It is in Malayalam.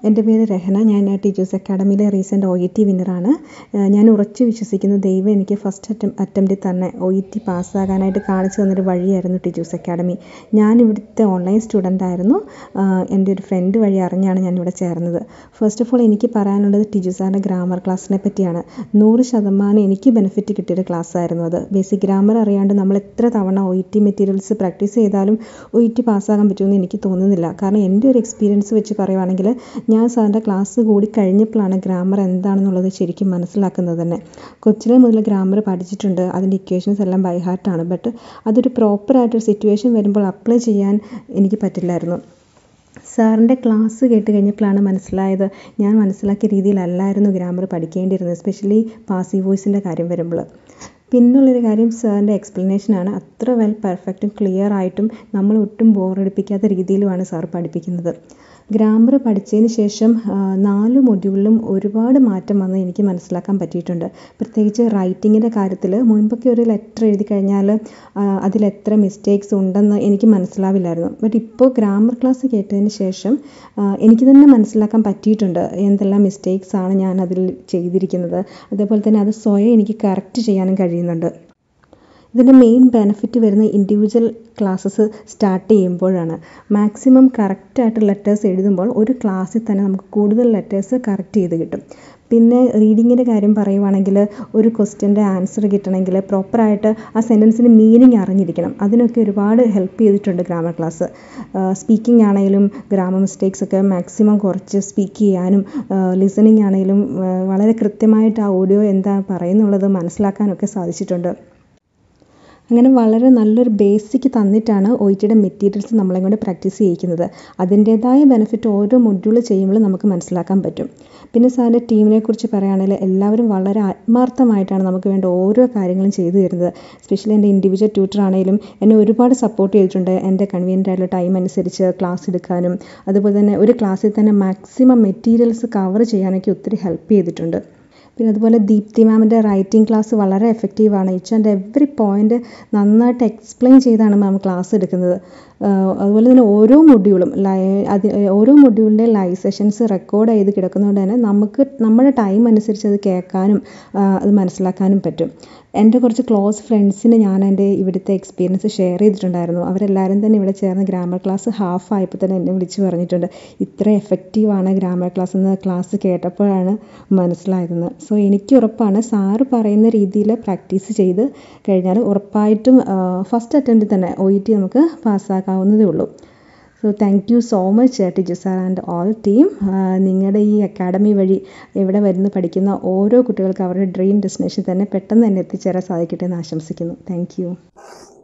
എൻ്റെ പേര് രഹന ഞാൻ ടീച്ചേഴ്സ് അക്കാഡമിയിലെ റീസെൻ്റ് ഒ ഇ ടി വിന്നറാണ് ഞാൻ ഉറച്ചു വിശ്വസിക്കുന്നു ദൈവം എനിക്ക് ഫസ്റ്റ് അറ്റം അറ്റംപ്റ്റിൽ തന്നെ ഒ ഇ ടി പാസ്സാകാനായിട്ട് കാണിച്ചു തന്നൊരു വഴിയായിരുന്നു ടീച്ചേഴ്സ് അക്കാഡമി ഞാൻ ഇവിടുത്തെ ഓൺലൈൻ സ്റ്റുഡൻ്റ് ആയിരുന്നു എൻ്റെ ഒരു ഫ്രണ്ട് വഴി അറിഞ്ഞാണ് ഞാൻ ഇവിടെ ചേർന്നത് ഫസ്റ്റ് ഓഫ് ഓൾ എനിക്ക് പറയാനുള്ളത് ടീച്ചേഴ്സാറിൻ്റെ ഗ്രാമർ ക്ലാസ്സിനെ പറ്റിയാണ് നൂറ് ശതമാനം എനിക്ക് ബെനിഫിറ്റ് കിട്ടിയൊരു ക്ലാസ് ആയിരുന്നു അത് ബേസിക് ഗ്രാമർ അറിയാണ്ട് നമ്മൾ എത്ര തവണ O E T materials practice ചെയ്താലും ഒ ഇ ടി പാസ്സാകാൻ പറ്റുമെന്ന് എനിക്ക് തോന്നുന്നില്ല കാരണം എൻ്റെ ഒരു എക്സ്പീരിയൻസ് വെച്ച് പറയുവാണെങ്കിൽ ഞാൻ സാറിൻ്റെ ക്ലാസ് കൂടി കഴിഞ്ഞപ്പോഴാണ് ഗ്രാമർ എന്താണെന്നുള്ളത് ശരിക്കും മനസ്സിലാക്കുന്നത് തന്നെ കൊച്ചിലെ മുതൽ ഗ്രാമർ പഠിച്ചിട്ടുണ്ട് അതിൻ്റെ ഇക്വേഷൻസ് എല്ലാം ബൈ ഹാർട്ടാണ് ബട്ട് അതൊരു പ്രോപ്പറായിട്ടൊരു സിറ്റുവേഷൻ വരുമ്പോൾ അപ്ലൈ ചെയ്യാൻ എനിക്ക് പറ്റില്ലായിരുന്നു സാറിൻ്റെ ക്ലാസ് കേട്ട് കഴിഞ്ഞപ്പോഴാണ് മനസ്സിലായത് ഞാൻ മനസ്സിലാക്കിയ രീതിയിലല്ലായിരുന്നു ഗ്രാമർ പഠിക്കേണ്ടിയിരുന്നത് എസ്പെഷ്യലി പാസീവ് വോയിസിൻ്റെ കാര്യം വരുമ്പോൾ പിന്നുള്ളൊരു കാര്യം സാറിൻ്റെ എക്സ്പ്ലനേഷനാണ് അത്ര വെൽ പെർഫെക്റ്റും ക്ലിയർ ആയിട്ടും നമ്മൾ ഒട്ടും ബോറടിപ്പിക്കാത്ത രീതിയിലുമാണ് സാർ പഠിപ്പിക്കുന്നത് ഗ്രാമർ പഠിച്ചതിന് ശേഷം നാല് മൊഡ്യൂളിലും ഒരുപാട് മാറ്റം വന്ന് എനിക്ക് മനസ്സിലാക്കാൻ പറ്റിയിട്ടുണ്ട് പ്രത്യേകിച്ച് റൈറ്റിങ്ങിൻ്റെ കാര്യത്തിൽ മുൻപൊക്കെ ഒരു ലെറ്റർ എഴുതി കഴിഞ്ഞാൽ അതിൽ എത്ര മിസ്റ്റേക്സ് ഉണ്ടെന്ന് എനിക്ക് മനസ്സിലാവില്ലായിരുന്നു ബട്ട് ഇപ്പോൾ ഗ്രാമർ ക്ലാസ് കേട്ടതിന് ശേഷം എനിക്ക് തന്നെ മനസ്സിലാക്കാൻ പറ്റിയിട്ടുണ്ട് എന്തെല്ലാം മിസ്റ്റേക്സ് ആണ് ഞാൻ അതിൽ ചെയ്തിരിക്കുന്നത് അതേപോലെ തന്നെ അത് സ്വയം എനിക്ക് കറക്റ്റ് ചെയ്യാനും കഴിയുന്നുണ്ട് ഇതിൻ്റെ മെയിൻ ബെനിഫിറ്റ് വരുന്ന ഇൻഡിവിജ്വൽ ക്ലാസ്സസ് സ്റ്റാർട്ട് ചെയ്യുമ്പോഴാണ് മാക്സിമം കറക്റ്റായിട്ട് ലെറ്റേഴ്സ് എഴുതുമ്പോൾ ഒരു ക്ലാസ്സിൽ തന്നെ നമുക്ക് കൂടുതൽ ലെറ്റേഴ്സ് കറക്റ്റ് ചെയ്ത് കിട്ടും പിന്നെ റീഡിങ്ങിൻ്റെ കാര്യം പറയുവാണെങ്കിൽ ഒരു ക്വസ്റ്റ്യൻ്റെ ആൻസർ കിട്ടണമെങ്കിൽ പ്രോപ്പറായിട്ട് ആ സെൻറ്റൻസിൻ്റെ മീനിങ് അറിഞ്ഞിരിക്കണം അതിനൊക്കെ ഒരുപാട് ഹെൽപ്പ് ചെയ്തിട്ടുണ്ട് ഗ്രാമർ ക്ലാസ് സ്പീക്കിംഗ് ആണെങ്കിലും ഗ്രാമർ മിസ്റ്റേക്സ് ഒക്കെ മാക്സിമം കുറച്ച് സ്പീക്ക് ചെയ്യാനും ലിസണിങ് ആണെങ്കിലും വളരെ കൃത്യമായിട്ട് ആ ഓഡിയോ എന്താ പറയുന്നുള്ളത് മനസ്സിലാക്കാനൊക്കെ സാധിച്ചിട്ടുണ്ട് അങ്ങനെ വളരെ നല്ലൊരു ബേസിക് തന്നിട്ടാണ് ഒ ഇ ടിയുടെ മെറ്റീരിയൽസ് നമ്മളെ കൊണ്ട് പ്രാക്ടീസ് ചെയ്യിക്കുന്നത് അതിൻ്റേതായ ബെനിഫിറ്റ് ഓരോ മൊഡ്യൂൾ ചെയ്യുമ്പോൾ നമുക്ക് മനസ്സിലാക്കാൻ പറ്റും പിന്നെ സാറിൻ്റെ ടീമിനെ കുറിച്ച് പറയുകയാണെങ്കിൽ എല്ലാവരും വളരെ ആത്മാർത്ഥമായിട്ടാണ് നമുക്ക് വേണ്ട ഓരോ കാര്യങ്ങളും ചെയ്തു തരുന്നത് സ്പെഷ്യലി എൻ്റെ ഇൻഡിവിജ്വൽ ട്യൂട്ടർ ആണെങ്കിലും എന്നെ ഒരുപാട് സപ്പോർട്ട് ചെയ്തിട്ടുണ്ട് എൻ്റെ കൺവീനിയൻ്റ് ആയിട്ടുള്ള ടൈം അനുസരിച്ച് ക്ലാസ് എടുക്കാനും അതുപോലെ തന്നെ ഒരു ക്ലാസ്സിൽ തന്നെ മാക്സിമം മെറ്റീരിയൽസ് കവർ ചെയ്യാനൊക്കെ ഒത്തിരി ഹെൽപ്പ് ചെയ്തിട്ടുണ്ട് പിന്നെ അതുപോലെ ദീപ്തി മാമിൻ്റെ റൈറ്റിംഗ് ക്ലാസ് വളരെ എഫക്റ്റീവാണ് ഈച്ച് ആൻഡ് എവറി പോയിൻ്റ് നന്നായിട്ട് എക്സ്പ്ലെയിൻ ചെയ്താണ് മാം ക്ലാസ് എടുക്കുന്നത് അതുപോലെ തന്നെ ഓരോ മൊഡ്യൂളും ലൈ അത് ഓരോ മൊഡ്യൂളിൻ്റെ ലൈവ് സെഷൻസ് റെക്കോർഡ് ചെയ്ത് കിടക്കുന്നതുകൊണ്ട് തന്നെ നമുക്ക് നമ്മുടെ ടൈം അനുസരിച്ച് അത് കേൾക്കാനും അത് മനസ്സിലാക്കാനും പറ്റും എൻ്റെ കുറച്ച് ക്ലോസ് ഫ്രണ്ട്സിന് ഞാൻ എൻ്റെ ഇവിടുത്തെ എക്സ്പീരിയൻസ് ഷെയർ ചെയ്തിട്ടുണ്ടായിരുന്നു അവരെല്ലാവരും തന്നെ ഇവിടെ ചേർന്ന് ഗ്രാമർ ക്ലാസ് ഹാഫ് ആയപ്പോൾ തന്നെ എന്നെ വിളിച്ച് പറഞ്ഞിട്ടുണ്ട് ഇത്ര എഫക്റ്റീവാണ് ഗ്രാമർ ക്ലാസ് എന്ന് ക്ലാസ് കേട്ടപ്പോഴാണ് മനസ്സിലായതെന്ന് സോ എനിക്ക് ഉറപ്പാണ് സാറ് പറയുന്ന രീതിയിൽ പ്രാക്ടീസ് ചെയ്ത് കഴിഞ്ഞാൽ ഉറപ്പായിട്ടും ഫസ്റ്റ് അറ്റംപ്റ്റിൽ തന്നെ ഒ ഇ ടി നമുക്ക് പാസ്സാക്കാവുന്നതേ ഉള്ളൂ so thank you so much teacher sir and all team നിങ്ങളുടെ ഈ അക്കാഡമി വഴി ഇവിടെ വരുന്ന പഠിക്കുന്ന ഓരോ കുട്ടികൾക്ക് അവരുടെ ഡ്രീം ഡെസ്റ്റിനേഷൻ തന്നെ പെട്ടെന്ന് തന്നെ എത്തിച്ചേരാൻ സാധിക്കട്ടെ എന്ന് ആശംസിക്കുന്നു താങ്ക്